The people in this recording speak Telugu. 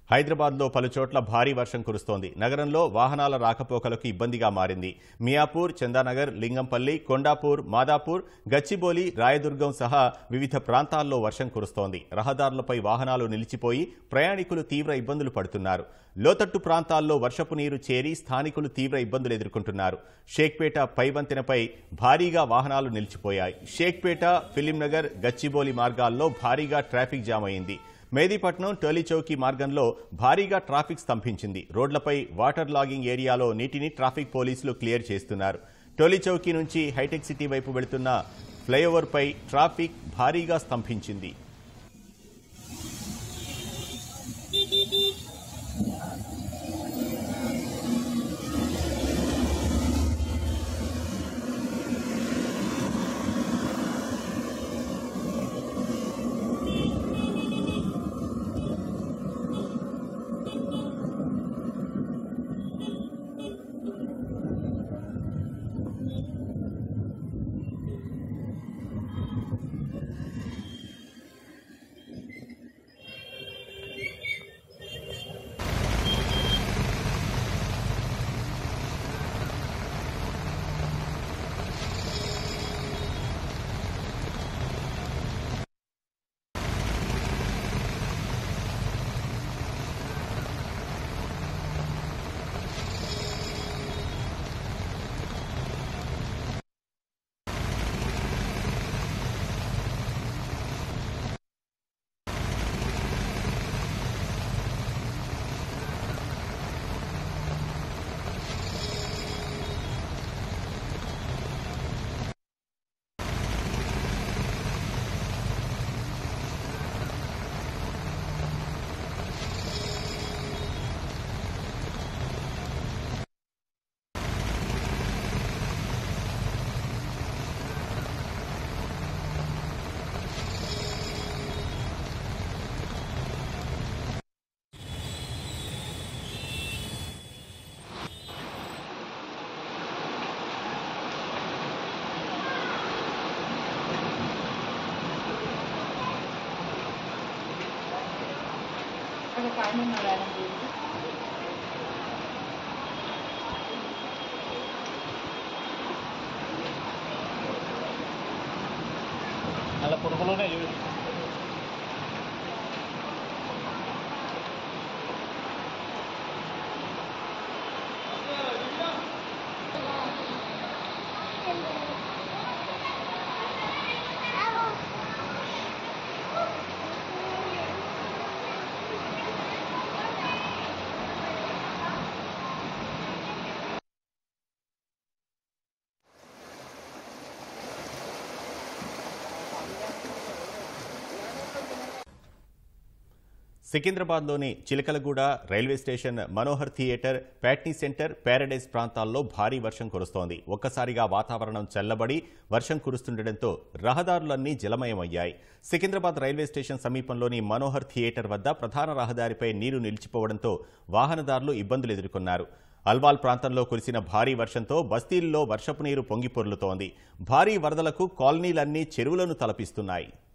హైదరాబాద్లో పలుచోట్ల భారీ వర్షం కురుస్తోంది నగరంలో వాహనాల రాకపోకలకు ఇబ్బందిగా మారింది మియాపూర్ చందానగర్ లింగంపల్లి కొండాపూర్ మాదాపూర్ గచ్చిబౌలి రాయదుర్గం సహా వివిధ ప్రాంతాల్లో వర్షం కురుస్తోంది రహదారులపై వాహనాలు నిలిచిపోయి ప్రయాణికులు తీవ్ర ఇబ్బందులు పడుతున్నారు లోతట్టు ప్రాంతాల్లో వర్షపు నీరు చేరి స్థానికులు తీవ్ర ఇబ్బందులు ఎదుర్కొంటున్నారు షేక్పేట పైవంతెనపై భారీగా వాహనాలు నిలిచిపోయాయి షేక్పేట ఫిలింనగర్ గచ్చిబౌలి మార్గాల్లో భారీగా ట్రాఫిక్ జామ్ అయింది మేదీపట్నం టోలీచౌకీ మార్గంలో భారీగా ట్రాఫిక్ స్తంభించింది రోడ్లపై వాటర్ లాగింగ్ ఏరియాలో నీటిని ట్రాఫిక్ పోలీసులు క్లియర్ చేస్తున్నారు టోలీచౌకీ నుంచి హైటెక్ సిటీ వైపు వెళుతున్న ఫ్లైఓవర్పై ట్రాఫిక్ భారీగా స్తంభించింది అక్కడ పైన ఉన్నాడండి అలా పురుగులోనే చూడు సికింద్రాబాద్లోని Chilakalaguda railway station Manohar theatre Patny centre Paradise ప్రాంతాల్లో భారీ వర్షం కురుస్తోంది ఒక్కసారిగా వాతావరణం చల్లబడి వర్షం కురుస్తుండటంతో రహదారులన్నీ జలమయమయ్యాయి సికింద్రాబాద్ రైల్వే స్టేషన్ సమీపంలోని మనోహర్ థియేటర్ వద్ద ప్రధాన రహదారిపై నీరు నిలిచిపోవడంతో వాహనదారులు ఇబ్బందులు ఎదుర్కొన్నారు అల్వాల్ ప్రాంతంలో కురిసిన భారీ వర్షంతో బస్తీల్లో వర్షపు నీరు పొంగిపొర్లుతోంది భారీ వరదలకు కాలనీలన్నీ చెరువులను తలపిస్తున్నాయి